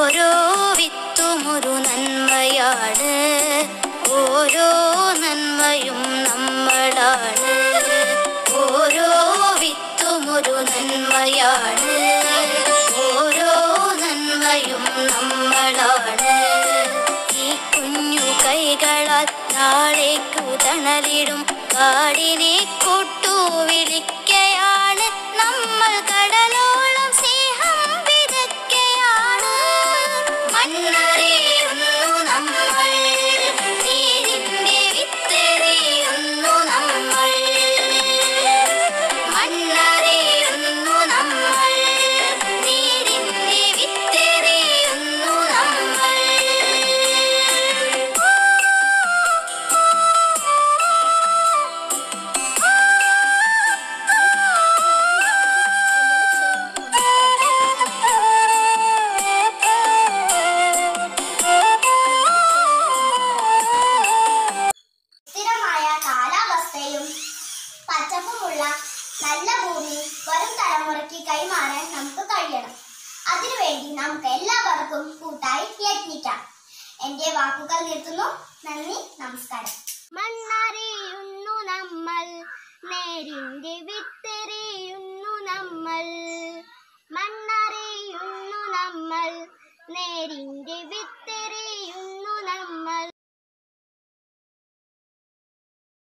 ഓരോ വിത്തും ഒരു നന്മയാണ് ഓരോ നന്മയും നമ്മളാണ് ഓരോ വിത്തും ഒരു നന്മയാണ് ഓരോ നന്മയും നമ്മളാണ് ഈ കുഞ്ഞു കൈകളാൽ നാളേക്കു തണലിടും കാടിനെ കൊട്ടു വിളിക്കയാണ് നമ്മൾ കടലോളം സ്നേഹം വിതയ്ക്കയാണ് മണ്ണറിയുന്നു നമ്മൾ നീരിന്റെ വിത്തെറിയുന്നു നമ്മൾ മണ്ണറിയുന്നു നമ്മൾ നീരിന്റെ വിത്തെറിയുന്നു നമ്മൾ സ്ഥിരമായ കാലാവസ്ഥയും പച്ചപ്പുമുള്ള നല്ല ഭൂമി വരും തലമുറയ്ക്ക് കൈമാറാൻ നമുക്ക് കഴിയണം അതിനുവേണ്ടി നമുക്ക് എല്ലാവർക്കും കൂട്ടായി യത്നിക്കാം എന്റെ വാക്കുകൾ നിർത്തുന്നു നന്ദി നമസ്കാരം മണ്ണറിയുന്നു നമ്മൾ നേരിന്റെ വിത്തെറിയുന്നു നമ്മൾ മണ്ണറിയുന്നു നമ്മൾ നേരിന്റെ വിത്ത്